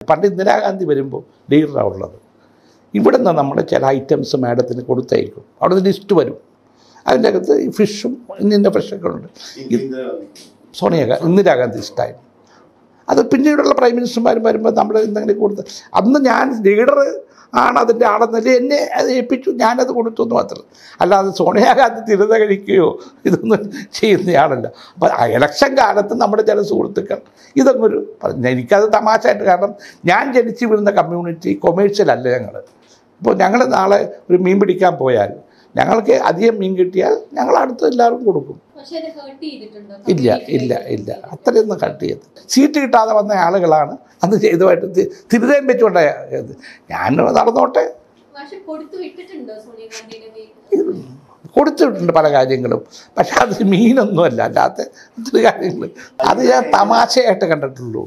പണ്ട് ഇന്ദിരാഗാന്ധി വരുമ്പോൾ ലീഡറാണ് ഉള്ളത് ഇവിടെ നിന്ന് നമ്മൾ ചില ഐറ്റംസ് മാഡത്തിന് കൊടുത്തയക്കും അവിടെ നിന്ന് ലിസ്റ്റ് വരും അതിൻ്റെ അകത്ത് ഈ ഫിഷും ഇന്നിൻ്റെ ഫിഷൊക്കെ ഉണ്ട് സോണിയാ ഇന്ദിരാഗാന്ധി ടൈം അത് പിന്നീടുള്ള പ്രൈം മിനിസ്റ്റർമാരും വരുമ്പോൾ നമ്മൾ എന്തെങ്കിലും കൊടുത്ത് അന്ന് ഞാൻ ലീഡർ ആണ് അതിൻ്റെ ആളെന്നല്ലേ എന്നെ അത് ഏൽപ്പിച്ചു ഞാനത് കൊടുത്തു എന്ന് മാത്രം അല്ലാതെ സോണിയാഗാന്ധി തിരുത കഴിക്കുകയോ ഇതൊന്നും ചെയ്യുന്നയാളല്ല അപ്പം ആ ഇലക്ഷൻ കാലത്ത് നമ്മുടെ ചില സുഹൃത്തുക്കൾ ഇതൊന്നൊരു എനിക്കത് തമാശയായിട്ട് കാരണം ഞാൻ ജനിച്ച് വീഴുന്ന കമ്മ്യൂണിറ്റി കൊമേഴ്ഷ്യൽ അല്ല ഞങ്ങൾ ഇപ്പോൾ ഞങ്ങൾ നാളെ ഒരു മീൻ പിടിക്കാൻ പോയാൽ ഞങ്ങൾക്ക് അധികം മീൻ കിട്ടിയാൽ ഞങ്ങൾ അടുത്ത് എല്ലാവർക്കും കൊടുക്കും പക്ഷെ അത് ഹേർട്ട് ചെയ്തിട്ടുണ്ടോ ഇല്ല ഇല്ല ഇല്ല അത്രയൊന്നും കട്ട് ചെയ്ത് സീറ്റ് കിട്ടാതെ വന്ന ആളുകളാണ് അന്ന് ചെയ്തതായിട്ട് തി- തിരുതേം വെച്ചുകൊണ്ടായ ഇത്. ഞാൻ നടന്നോട്ടെ പക്ഷെ കൊടുത്തു വിട്ടിട്ടുണ്ടോ സോണിയാഗാന്ധിയുടെ മേൽ ഇത് കൊടുത്തിട്ടുണ്ട് പല കാര്യങ്ങളും പക്ഷെ അത് മീനൊന്നുമല്ല അല്ലാത്ത ഒത്തിരി കാര്യങ്ങൾ അത് ഞാൻ തമാശയായിട്ട് കണ്ടിട്ടുള്ളൂ